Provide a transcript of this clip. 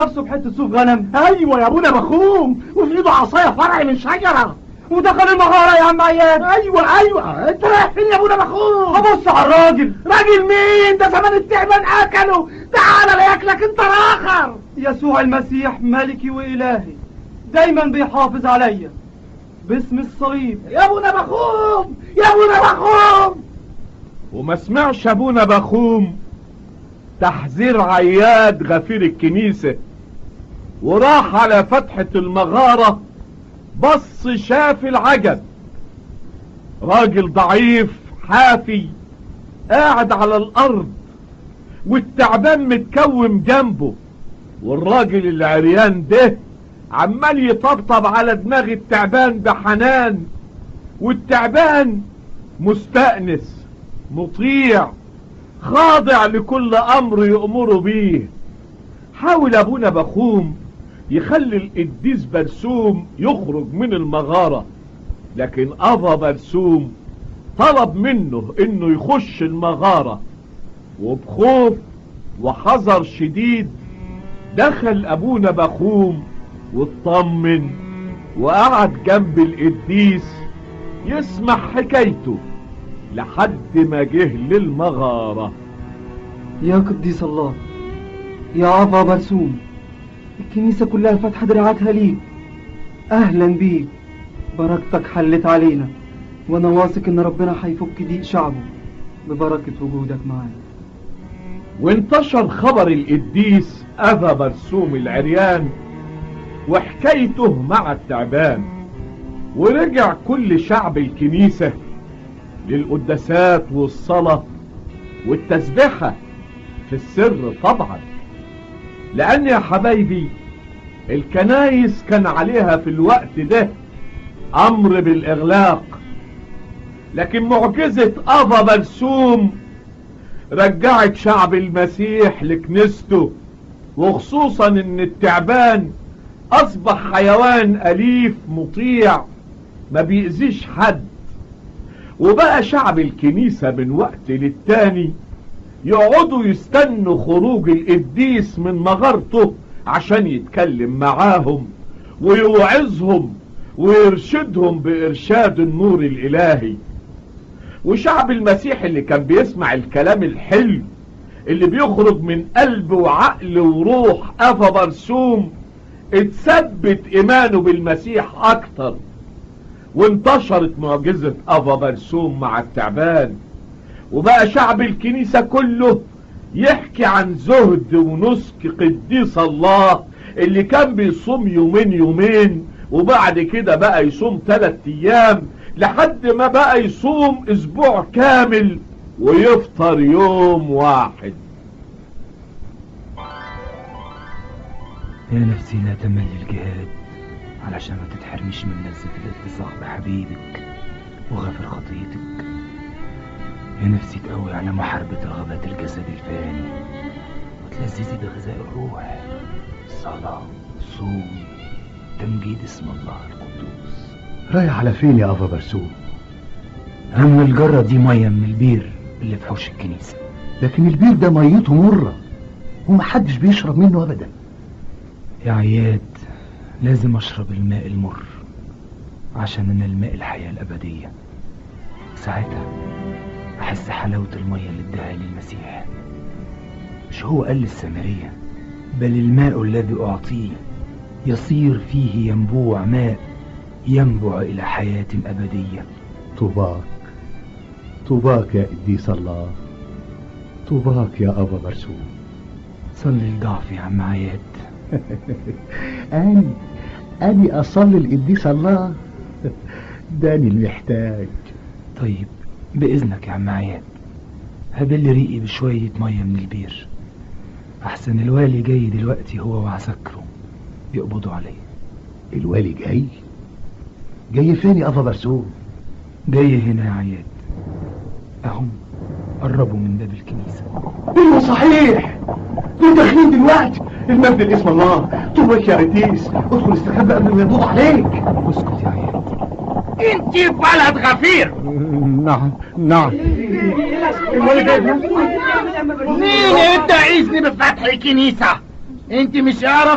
نفسه بحته صوف غنم ايوه يا ابونا مخوم وفي ايده عصايه فرع من شجره ودخل المغاره يا عم عياد ايوه ايوه انت رايح فين يا ابونا مخوم ابص على الراجل راجل مين ده زمان التعبان اكله تعال لا ياكلك انت الاخر يسوع المسيح ملكي والهي دايما بيحافظ عليا باسم الصليب يا ابونا مخوم يا ابونا مخوم وما سمعش ابونا بخوم تحذير عياد غفير الكنيسة وراح على فتحة المغارة بص شاف العجب راجل ضعيف حافي قاعد على الارض والتعبان متكوم جنبه والراجل العريان ده عمال يطبطب على دماغ التعبان بحنان والتعبان مستأنس مطيع خاضع لكل امر يأمره بيه حاول ابونا بخوم يخلي القديس برسوم يخرج من المغارة لكن ابا برسوم طلب منه انه يخش المغارة وبخوف وحذر شديد دخل ابونا بخوم واطمن وقعد جنب القديس يسمع حكايته لحد ما جه للمغارة يا قديس الله يا أبا برسوم الكنيسة كلها فاتحة دراعاتها ليك أهلا بيك بركتك حلت علينا وأنا واثق إن ربنا هيفك ضيق شعبه ببركة وجودك معانا وانتشر خبر القديس أبا برسوم العريان وحكايته مع التعبان ورجع كل شعب الكنيسة للقداسات والصلاة والتسبيحة في السر طبعا لأن يا حبايبي الكنايس كان عليها في الوقت ده أمر بالإغلاق لكن معجزة أبا برسوم رجعت شعب المسيح لكنيسته وخصوصا ان التعبان اصبح حيوان اليف مطيع ما بيأذيش حد وبقى شعب الكنيسة من وقت للتاني يقعدوا يستنوا خروج القديس من مغارته عشان يتكلم معاهم ويوعظهم ويرشدهم بإرشاد النور الإلهي وشعب المسيح اللي كان بيسمع الكلام الحلو اللي بيخرج من قلب وعقل وروح أفا برسوم اتثبت إيمانه بالمسيح أكتر وانتشرت معجزة أفا برسوم مع التعبان وبقى شعب الكنيسة كله يحكي عن زهد ونسك قديس الله اللي كان بيصوم يومين يومين وبعد كده بقى يصوم ثلاث ايام لحد ما بقى يصوم اسبوع كامل ويفطر يوم واحد يا نفسي لا تمل الجهاد علشان ما تتحرمش من لذة الاتصاق بحبيبك وغفر خطيتك يا نفسي تقوي على محاربة رغبات الجسد الفاني وتلذذي بغذاء الروح الصلاة الصوم تمجيد اسم الله القدوس رايح على فين يا ابا برسوم هم الجرة دي مية من البير اللي في حوش الكنيسة لكن البير ده ميته مرة ومحدش بيشرب منه ابدا يا عياد لازم اشرب الماء المر عشان انا الماء الحياة الابدية ساعتها احس حلاوة المية اللي اداها لي المسيح مش هو قال للسامرية بل الماء الذي اعطيه يصير فيه ينبوع ماء ينبع الى حياة ابدية طوباك طوباك يا قديس الله طوباك يا ابا برسوم صلي الضعف يا عم عياد اني اني اصلي القديس الله داني المحتاج طيب بإذنك يا عم عياد هبل ريقي بشوية مية من البير أحسن الوالي جاي دلوقتي هو وعسكره يقبضوا عليه الوالي جاي جاي فين يا ابا برسوم جاي هنا يا عياد أهم قربوا من باب الكنيسة ايوه صحيح دول داخلين دلوقتي المجد لاسم الله طوبك يا قديس ادخل استخبى قبل ما يقبضوا عليك اسكت يا عياد انت بلد غفير نعم نعم مين انت عايزني بفتح الكنيسة انت مش عارف